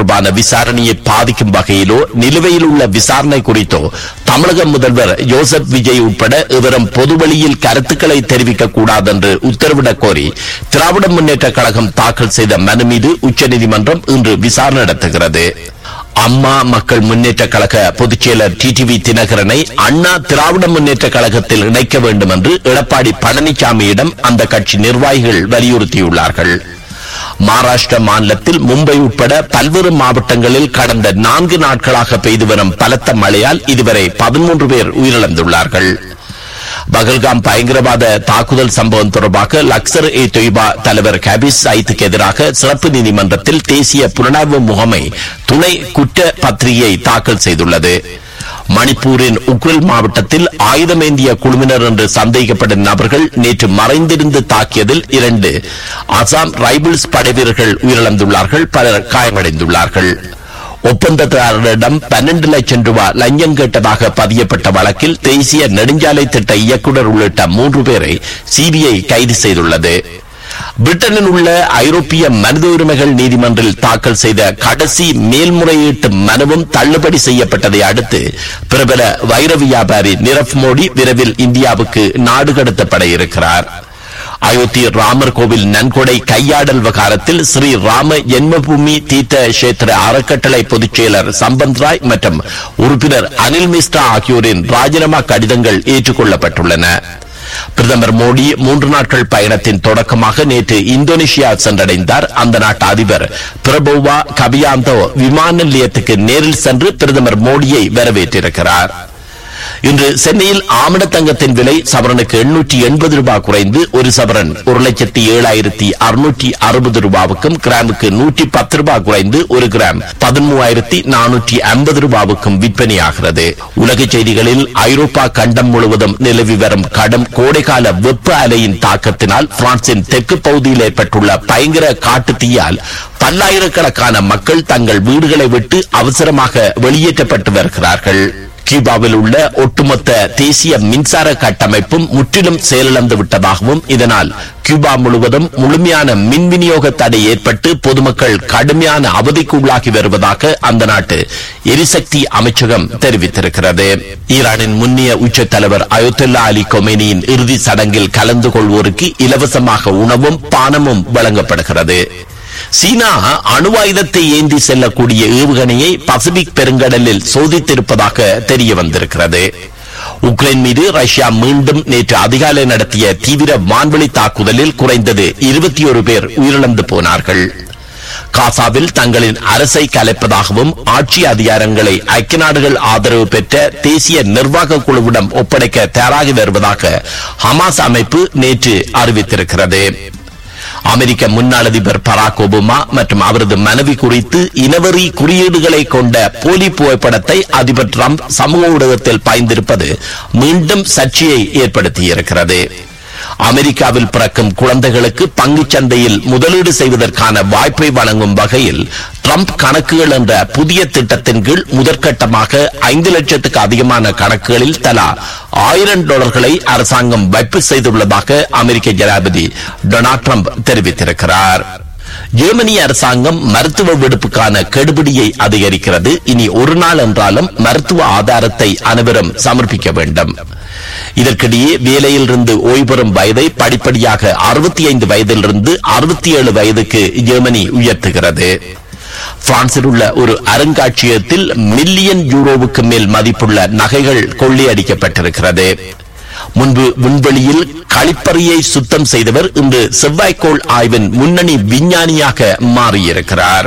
தொடர்பான விசாரணையை பாதிக்கும் வகையிலோ நிலுவையில் உள்ள விசாரணை குறித்தோ தமிழக முதல்வர் ஜோசப் விஜய் உட்பட இவரும் பொதுவெளியில் கருத்துக்களை தெரிவிக்க கூடாது என்று உத்தரவிடக் கோரி திராவிட முன்னேற்ற கழகம் தாக்கல் செய்த மனு மீது உச்சநீதிமன்றம் இன்று விசாரணை நடத்துகிறது அம்மா மக்கள் முன்னேற்ற கழக பொதுச் செயலர் டிடிவி தினகரனை அண்ணா திராவிட முன்னேற்ற கழகத்தில் இணைக்க வேண்டும் என்று எடப்பாடி பழனிசாமியிடம் அந்த கட்சி நிர்வாகிகள் வலியுறுத்தியுள்ளார்கள் மகாராஷ்டிர மாநிலத்தில் மும்பை உட்பட பல்வேறு மாவட்டங்களில் கடந்த நான்கு நாட்களாக பெய்து வரும் பலத்த மழையால் இதுவரை பதிமூன்று பேர் உயிரிழந்துள்ளார்கள் பகல்காம் பயங்கரவாத தாக்குதல் சம்பவம் தொடர்பாக லக்சர் ஏ தொய்பா தலைவர் ஹபீஸ் சயித்துக்கு எதிராக சிறப்பு நீதிமன்றத்தில் தேசிய புலனாய்வு முகமை துணை குற்ற பத்திரிகை தாக்கல் செய்துள்ளது மணிப்பூரின் உக்ரில் மாவட்டத்தில் ஆயுதமேந்திய குழுவினர் என்று சந்தேகிக்கப்படும் நபர்கள் நேற்று மறைந்திருந்து தாக்கியதில் இரண்டு அசாம் ரைபிள்ஸ் படைவீரர்கள் உயிரிழந்துள்ளார்கள் பலர் காயமடைந்துள்ளார்கள் ஒப்பந்ததாரரிடம் பன்னெண்டு லட்சம் ரூபாய் லஞ்சம் கேட்டதாக பதியப்பட்ட வழக்கில் தேசிய நெடுஞ்சாலை திட்ட இயக்குநர் உள்ளிட்ட மூன்று பேரை சிபிஐ கைது செய்துள்ளது பிரிட்டனில் உள்ள ஐரோப்பிய மனித உரிமைகள் நீதிமன்றில் தாக்கல் செய்த கடைசி மேல்முறையீட்டு மனுவும் தள்ளுபடி செய்யப்பட்டதை அடுத்து பிரபல வைர வியாபாரி நிரவ் மோடி விரைவில் இந்தியாவுக்கு நாடு கடத்தப்பட இருக்கிறார் அயோத்தி ராமர் கோவில் நன்கொடை கையாடல் விவகாரத்தில் ஸ்ரீ ராம ஜென்மபூமி தீர்த்த கஷேத்திர அறக்கட்டளை பொதுச் செயலர் சம்பந்த் ராய் மற்றும் உறுப்பினர் அனில் மிஸ்ரா ஆகியோரின் ராஜினாமா கடிதங்கள் ஏற்றுக்கொள்ளப்பட்டுள்ளன பிரதமர் மோடி மூன்று நாட்கள் பயணத்தின் தொடக்கமாக நேற்று இந்தோனேஷியா சென்றடைந்தார் அந்த நாட்டு அதிபர் பிரபோவா கபியாந்தோ விமான நிலையத்துக்கு நேரில் சென்று பிரதமர் மோடியை வரவேற்றிருக்கிறார் இன்று சென்னையில் ஆமண தங்கத்தின் விலை சவரனுக்கு எண்ணூற்றி எண்பது ரூபாய் குறைந்து ஒரு சவரன் ஒரு லட்சத்தி ஏழாயிரத்தி அறுநூற்றி அறுபது ரூபாவுக்கும் கிராமுக்கு நூற்றி பத்து ரூபாய் குறைந்து ஒரு கிராம் பதிமூவாயிரத்தி நானூற்றி ஐம்பது ரூபாவுக்கும் விற்பனையாகிறது உலக செய்திகளில் ஐரோப்பா கண்டம் முழுவதும் நிலவி வரும் கடும் கோடைகால வெப்ப அலையின் தாக்கத்தினால் பிரான்சின் தெற்கு பகுதியில் ஏற்பட்டுள்ள பயங்கர காட்டு தீயால் பல்லாயிரக்கணக்கான மக்கள் தங்கள் வீடுகளை விட்டு அவசரமாக வெளியேற்றப்பட்டு வருகிறார்கள் கியூபாவில் உள்ள ஒட்டுமொத்த தேசிய மின்சார கட்டமைப்பும் முற்றிலும் செயலிழந்து விட்டதாகவும் இதனால் கியூபா முழுவதும் முழுமையான மின் விநியோக தடை ஏற்பட்டு பொதுமக்கள் கடுமையான அவதிக்கு உள்ளாகி வருவதாக அந்த நாட்டு எரிசக்தி அமைச்சகம் தெரிவித்திருக்கிறது ஈரானின் முன்னிய உச்ச தலைவர் அயோத்துல்லா அலி கொமேனியின் இறுதி சடங்கில் கலந்து கொள்வோருக்கு இலவசமாக உணவும் பானமும் வழங்கப்படுகிறது சீனா அணுவாயுதத்தை ஏந்தி செல்லக்கூடிய ஏவுகணையை பசிபிக் பெருங்கடலில் சோதித்திருப்பதாக தெரிய வந்திருக்கிறது உக்ரைன் மீது ரஷ்யா மீண்டும் நேற்று அதிகாலை நடத்திய தீவிர வான்வெளி தாக்குதலில் குறைந்தது இருபத்தி ஒரு பேர் உயிரிழந்து போனார்கள் காசாவில் தங்களின் அரசை கலைப்பதாகவும் ஆட்சி அதிகாரங்களை ஐக்கிய நாடுகள் ஆதரவு பெற்ற தேசிய நிர்வாக குழுவிடம் ஒப்படைக்க தயாராகி வருவதாக ஹமாஸ் அமைப்பு நேற்று அறிவித்திருக்கிறது அமெரிக்க முன்னாள் அதிபர் பராக் ஒபாமா மற்றும் அவரது மனைவி குறித்து இனவெறி குறியீடுகளை கொண்ட போலி புகைப்படத்தை அதிபர் டிரம்ப் சமூக ஊடகத்தில் பாய்ந்திருப்பது மீண்டும் சர்ச்சையை ஏற்படுத்தியிருக்கிறது அமெரிக்காவில் பிறக்கும் குழந்தைகளுக்கு பங்குச் சந்தையில் முதலீடு செய்வதற்கான வாய்ப்பை வழங்கும் வகையில் ட்ரம்ப் கணக்குகள் என்ற புதிய திட்டத்தின் கீழ் முதற்கட்டமாக ஐந்து லட்சத்துக்கு அதிகமான கணக்குகளில் தலா ஆயிரம் டாலர்களை அரசாங்கம் வைப்பு செய்துள்ளதாக அமெரிக்க ஜனாதிபதி டொனால்ட் ட்ரம்ப் தெரிவித்திருக்கிறார் ஜெர்மனி அரசாங்கம் மருத்துவ வெடுப்புக்கான கெடுபிடியை அதிகரிக்கிறது இனி ஒரு நாள் என்றாலும் மருத்துவ ஆதாரத்தை அனைவரும் சமர்ப்பிக்க வேண்டும் இதற்கிடையே வேலையிலிருந்து ஓய்வு பெறும் வயதை படிப்படியாக அறுபத்தி ஐந்து வயதிலிருந்து அறுபத்தி ஏழு வயதுக்கு ஜெர்மனி உயர்த்துகிறது பிரான்சில் உள்ள ஒரு அருங்காட்சியகத்தில் மில்லியன் யூரோவுக்கு மேல் மதிப்புள்ள நகைகள் கொள்ளையடிக்கப்பட்டிருக்கிறது முன்பு விண்வெளியில் கழிப்பறையை சுத்தம் செய்தவர் இன்று செவ்வாய்க்கோள் ஆய்வின் முன்னணி விஞ்ஞானியாக மாறியிருக்கிறார்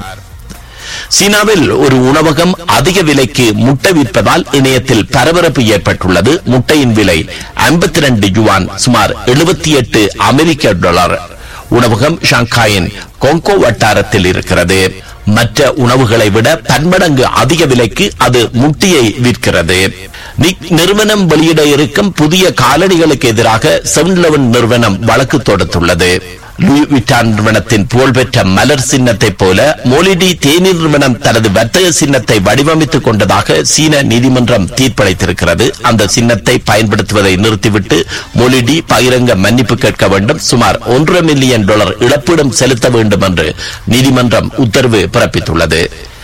சீனாவில் ஒரு உணவகம் அதிக விலைக்கு முட்டை விற்பதால் இணையத்தில் பரபரப்பு ஏற்பட்டுள்ளது முட்டையின் விலை ஐம்பத்தி ரெண்டு யுவான் சுமார் எழுபத்தி எட்டு அமெரிக்க டாலர் உணவகம் ஷாங்காயின் கொங்கோ வட்டாரத்தில் இருக்கிறது மற்ற உணவுகளை விட பன்மடங்கு அதிக விலைக்கு அது முட்டியை விற்கிறது நிக் நிறுவனம் வெளியிட இருக்கும் புதிய காலணிகளுக்கு எதிராக செவன் லெவன் நிறுவனம் வழக்கு தொடுத்துள்ளது லூயி விட்டான் நிறுவனத்தின் புகழ்பெற்ற மலர் சின்னத்தைப் போல மோலிடி தேநீர் நிறுவனம் தனது வர்த்தக சின்னத்தை வடிவமைத்துக் கொண்டதாக சீன நீதிமன்றம் தீர்ப்பளித்திருக்கிறது அந்த சின்னத்தை பயன்படுத்துவதை நிறுத்திவிட்டு மொலிடி பகிரங்க மன்னிப்பு கேட்க வேண்டும் சுமார் ஒன்றரை மில்லியன் டாலர் இழப்பீடும் செலுத்த வேண்டும் என்று நீதிமன்றம் உத்தரவு பிறப்பித்துள்ளது